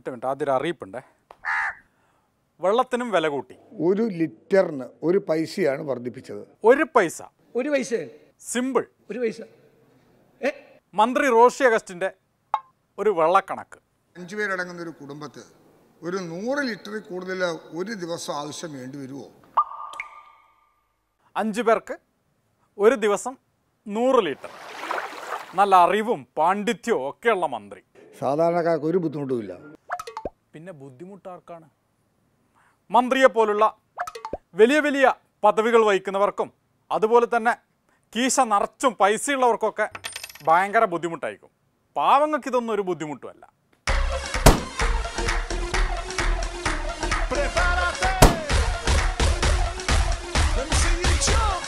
ഒറ്റ മിനിറ്റ് ആദ്യം ഒരു അറിയിപ്പുണ്ടേ വെള്ളത്തിനും വില കൂട്ടി ഒരു ലിറ്ററിന് ഒരു പൈസയാണ് വർദ്ധിപ്പിച്ചത് ഒരു പൈസ ഒരു പൈസ സിമ്പിൾ ഒരു പൈസ ഏ മന്ത്രി റോഷി അഗസ്റ്റിൻ്റെ ഒരു വെള്ളക്കണക്ക് അഞ്ചു പേരടങ്ങുന്ന ഒരു കുടുംബത്ത് ഒരു നൂറ് ലിറ്ററിൽ കൂടുതൽ ഒരു ദിവസം ആവശ്യം വേണ്ടി വരുമോ അഞ്ച് പേർക്ക് ഒരു ദിവസം നൂറ് ലിറ്റർ നല്ല അറിവും പാണ്ഡിത്യവും ഒക്കെയുള്ള മന്ത്രി സാധാരണക്കാർക്ക് ഒരു ബുദ്ധിമുട്ടുമില്ല പിന്നെ ബുദ്ധിമുട്ടാർക്കാണ് മന്ത്രിയെ പോലുള്ള വലിയ വലിയ പദവികൾ വഹിക്കുന്നവർക്കും അതുപോലെ തന്നെ കീശ നിറച്ചും പൈസയുള്ളവർക്കൊക്കെ ഭയങ്കര ബുദ്ധിമുട്ടായിരിക്കും പാവങ്ങൾക്ക് ഇതൊന്നും ഒരു ബുദ്ധിമുട്ടുമല്ല Prepárate. Let me see you jump.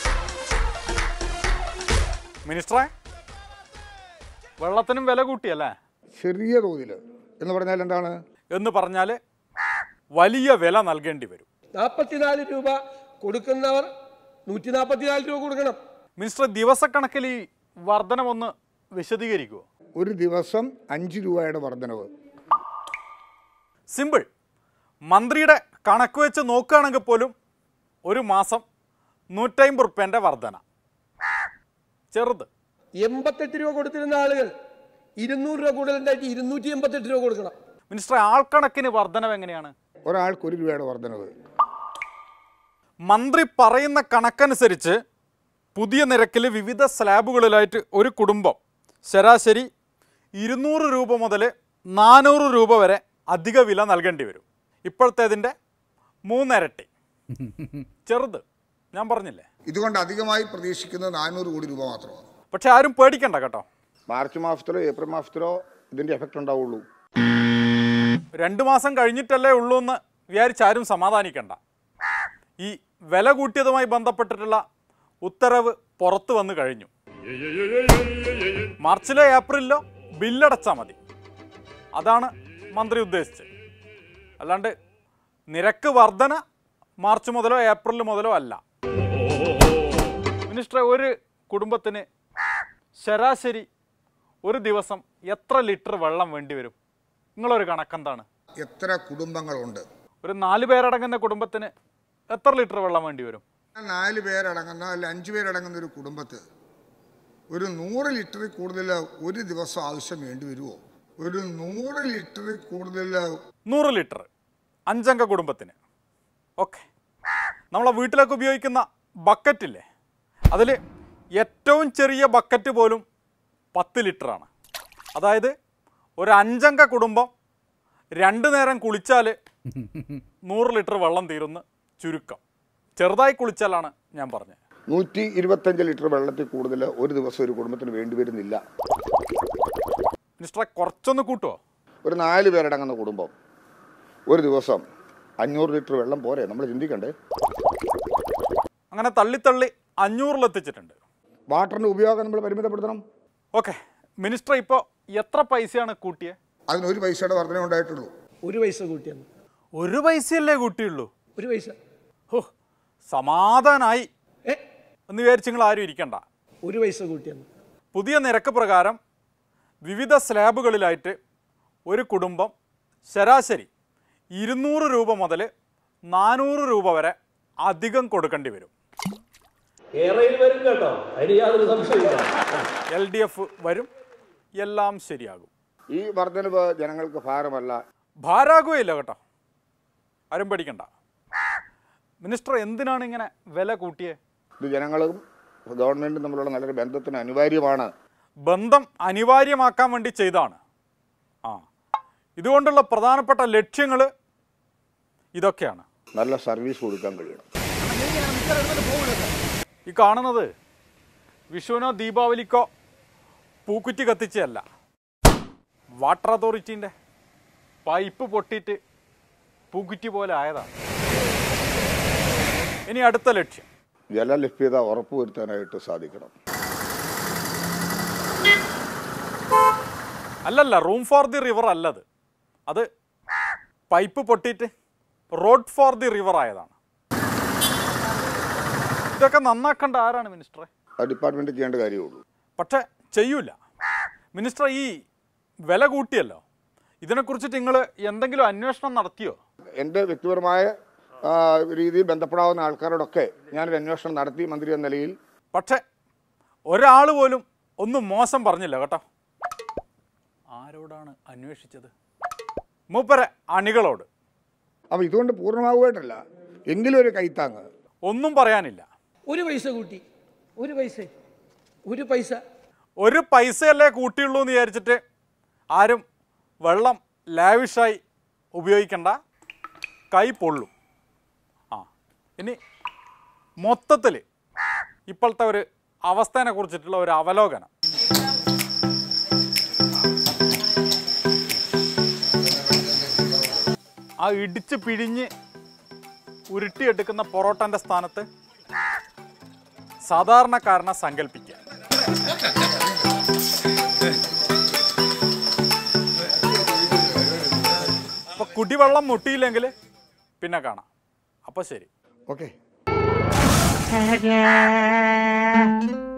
മിനിസ്റ്ററെ വെള്ളത്തിനും വില കൂട്ടിയല്ലേ ചെറിയ തോതിൽ എന്ന് പറഞ്ഞാൽ എന്താണ് എന്ന് പറഞ്ഞാൽ വലിയ വില നൽകേണ്ടി വരും നാൽപ്പത്തിനാല് രൂപ കൊടുക്കുന്നവർ നൂറ്റി നാൽപ്പത്തിനാല് രൂപ കൊടുക്കണം മിനിസ്റ്റർ ദിവസക്കണക്കിൽ ഈ വർധനമൊന്ന് വിശദീകരിക്കുമോ ഒരു ദിവസം അഞ്ച് രൂപയുടെ വർധനവ് സിമ്പിൾ മന്ത്രിയുടെ കണക്ക് വെച്ച് നോക്കുകയാണെങ്കിൽ പോലും ഒരു മാസം നൂറ്റമ്പത് റുപ്യൻ്റെ വർധന ചെറുത് എൺപത്തെട്ട് രൂപ കൊടുത്തിരുന്ന ആളുകൾ ഇരുന്നൂറ് രൂപ കൂടുതലുണ്ടായിട്ട് ഇരുന്നൂറ്റി എൺപത്തെട്ട് രൂപ കൊടുക്കണം മിനിസ്റ്റർ ആൾക്കണക്കിന് വർധനവ് എങ്ങനെയാണ് ഒരാൾക്ക് ഒരു രൂപയുടെ വർധനവ് മന്ത്രി പറയുന്ന കണക്കനുസരിച്ച് പുതിയ നിരക്കിൽ വിവിധ സ്ലാബുകളിലായിട്ട് ഒരു കുടുംബം ശരാശരി ഇരുന്നൂറ് രൂപ മുതൽ നാനൂറ് രൂപ വരെ അധിക വില നൽകേണ്ടി വരും ഇപ്പോഴത്തേതിൻ്റെ മൂന്നിരട്ടി ചെറുത് ഞാൻ പറഞ്ഞില്ലേ ഇതുകൊണ്ട് അധികമായി പ്രതീക്ഷിക്കുന്നത് നാനൂറ് കോടി രൂപ മാത്രമാണ് പക്ഷെ ആരും പേടിക്കണ്ട കേട്ടോ മാർച്ച് മാസത്തിലോ ഏപ്രിൽ മാസത്തിലോ ഇതിന്റെ എഫക്റ്റ് ഉണ്ടാവുള്ളൂ രണ്ട് മാസം കഴിഞ്ഞിട്ടല്ലേ ഉള്ളൂ എന്ന് വിചാരിച്ചാരും സമാധാനിക്കണ്ട ഈ വില കൂട്ടിയതുമായി ബന്ധപ്പെട്ടിട്ടുള്ള ഉത്തരവ് പുറത്തു വന്നു കഴിഞ്ഞു മാർച്ചിലോ ഏപ്രിലിലോ ബില്ലടച്ചാൽ മതി അതാണ് മന്ത്രി ഉദ്ദേശിച്ചത് അല്ലാണ്ട് നിരക്ക് വർധന മാർച്ച് മുതലോ ഏപ്രിൽ മുതലോ അല്ല മിനിസ്റ്ററെ ഒരു കുടുംബത്തിന് ശരാശരി ഒരു ദിവസം എത്ര ലിറ്റർ വെള്ളം വേണ്ടി വരും നിങ്ങളൊരു കണക്കെന്താണ് എത്ര കുടുംബങ്ങളുണ്ട് ഒരു നാല് പേരടങ്ങുന്ന കുടുംബത്തിന് എത്ര ലിറ്റർ വെള്ളം വേണ്ടി വരും നാല് പേരടങ്ങുന്ന അല്ല അഞ്ച് പേരടങ്ങുന്ന ഒരു കുടുംബത്ത് ഒരു നൂറ് ലിറ്ററിൽ കൂടുതൽ ഒരു ദിവസം ആവശ്യം വേണ്ടി വരുമോ ഒരു നൂറ് ലിറ്ററിൽ കൂടുതൽ നൂറ് ലിറ്റർ അഞ്ചംഗ കുടുംബത്തിന് ഓക്കെ നമ്മളെ വീട്ടിലൊക്കെ ഉപയോഗിക്കുന്ന ബക്കറ്റില്ലേ അതിൽ ഏറ്റവും ചെറിയ ബക്കറ്റ് പോലും പത്ത് ലിറ്ററാണ് അതായത് ഒരു അഞ്ചംഗ കുടുംബം രണ്ട് നേരം കുളിച്ചാൽ നൂറ് ലിറ്റർ വെള്ളം തീരുന്ന ചുരുക്കം ചെറുതായി കുളിച്ചാലാണ് ഞാൻ പറഞ്ഞത് നൂറ്റി ഇരുപത്തഞ്ച് ലിറ്റർ വെള്ളത്തിൽ കൂടുതൽ ഒരു ദിവസം ഒരു കുടുംബത്തിന് വേണ്ടി വരുന്നില്ല മിനിസ്റ്ററെ കുറച്ചൊന്ന് കൂട്ടുമോ ഒരു നാല് പേരടങ്ങുന്ന കുടുംബം ഒരു ദിവസം അഞ്ഞൂറ് ലിറ്റർ വെള്ളം പോരെ നമ്മൾ ചിന്തിക്കണ്ടേ അങ്ങനെ തള്ളിത്തള്ളി അഞ്ഞൂറിലെത്തിച്ചിട്ടുണ്ട് വാട്ടറിന്റെ ഉപയോഗം നമ്മൾ പരിമിതപ്പെടുത്തണം ഓക്കെ മിനിസ്റ്റർ ഇപ്പോൾ എത്ര പൈസയാണ് കൂട്ടിയത് അതിന് ഒരു പൈസയുടെ വർധന ഉണ്ടായിട്ടുള്ളൂ ഒരു പൈസ കൂട്ടിയെന്ന് ഒരു പൈസയല്ലേ കൂട്ടിയുള്ളൂ ഒരു പൈസ ഹോ സമാധാനായി ഏ എന്ന് വിചാരിച്ച് നിങ്ങൾ ആരും ഇരിക്കണ്ട ഒരു പൈസ കൂട്ടിയെന്ന് പുതിയ നിരക്ക് പ്രകാരം വിവിധ സ്ലാബുകളിലായിട്ട് ഒരു കുടുംബം ശരാശരി ഇരുന്നൂറ് രൂപ മുതൽ നാനൂറ് രൂപ വരെ അധികം കൊടുക്കേണ്ടി വരും കേരളയിൽ വരും കേട്ടോ അതിന് യാതൊരു സംശയമില്ല എൽ ഡി എഫ് വരും എല്ലാം ശരിയാകും ഈ വർധനവ് ജനങ്ങൾക്ക് ഭാരമല്ല ഭാരാകുകയില്ല കേട്ടോ ആരും പേടിക്കണ്ട മിനിസ്റ്റർ എന്തിനാണ് ഇങ്ങനെ വില കൂട്ടിയേ ഇത് ജനങ്ങളും ഗവൺമെന്റും തമ്മിലുള്ള നല്ലൊരു ബന്ധത്തിന് അനിവാര്യമാണ് ബന്ധം അനിവാര്യമാക്കാൻ വേണ്ടി ചെയ്താണ് ആ ഇതുകൊണ്ടുള്ള പ്രധാനപ്പെട്ട ലക്ഷ്യങ്ങൾ ഇതൊക്കെയാണ് നല്ല സർവീസ് കൊടുക്കാൻ കഴിയണം ഈ കാണുന്നത് വിഷുവിനോ ദീപാവലിക്കോ പൂക്കുറ്റി കത്തിച്ചതല്ല വാട്ടർ അതോറിറ്റീൻ്റെ പൈപ്പ് പൊട്ടിയിട്ട് പൂക്കുറ്റി പോലെ ആയതാണ് ഇനി അടുത്ത ലക്ഷ്യം ജലലഭ്യത ഉറപ്പുവരുത്താനായിട്ട് സാധിക്കണം അല്ലല്ല റൂം ഫോർ ദി റിവർ അല്ലത് അത് പൈപ്പ് പൊട്ടിയിട്ട് റോഡ് ഫോർ ദി റിവർ ആയതാണ് ഇതൊക്കെ നന്നാക്കേണ്ട ആരാണ് മിനിസ്റ്ററെ അത് ഡിപ്പാർട്ട്മെന്റ് ചെയ്യേണ്ട കാര്യമുള്ളൂ പക്ഷെ ചെയ്യൂല മിനിസ്റ്റർ ഈ വില കൂട്ടിയല്ലോ ഇതിനെക്കുറിച്ചിട്ട് നിങ്ങൾ എന്തെങ്കിലും അന്വേഷണം നടത്തിയോ എൻ്റെ വ്യക്തിപരമായ ആ, രീതിയിൽ ബന്ധപ്പെടാവുന്ന ആൾക്കാരോടൊക്കെ ഞാനൊരു അന്വേഷണം നടത്തി മന്ത്രി എന്ന നിലയിൽ പക്ഷേ ഒരാൾ പോലും ഒന്നും മോശം പറഞ്ഞില്ല കേട്ടോ ആരോടാണ് അന്വേഷിച്ചത് മൂപ്പരെ അണികളോട് അപ്പോൾ ഇതുകൊണ്ട് പൂർണ്ണമാവുമായിട്ടല്ല എങ്കിലും ഒരു കൈത്താങ്ങ് ഒന്നും പറയാനില്ല ഒരു പൈസ കൂട്ടി ഒരു പൈസ ഒരു പൈസ ഒരു പൈസയല്ലേ കൂട്ടിയുള്ളൂ എന്ന് വിചാരിച്ചിട്ട് ആരും വെള്ളം ലാവിഷായി ഉപയോഗിക്കണ്ട കൈ പൊള്ളും ആ ഇനി മൊത്തത്തിൽ ഇപ്പോഴത്തെ ഒരു അവസ്ഥേനെ കുറിച്ചിട്ടുള്ള ഒരു അവലോകനം ആ ഇടിച്ച് പിഴിഞ്ഞ് ഉരുട്ടിയെടുക്കുന്ന പൊറോട്ടൻ്റെ സ്ഥാനത്ത് സാധാരണക്കാരനെ സങ്കല്പിക്കുക അപ്പൊ കുടിവെള്ളം മുട്ടിയില്ലെങ്കിൽ പിന്നെ കാണാം അപ്പൊ ശരി ഓക്കെ Ta-da!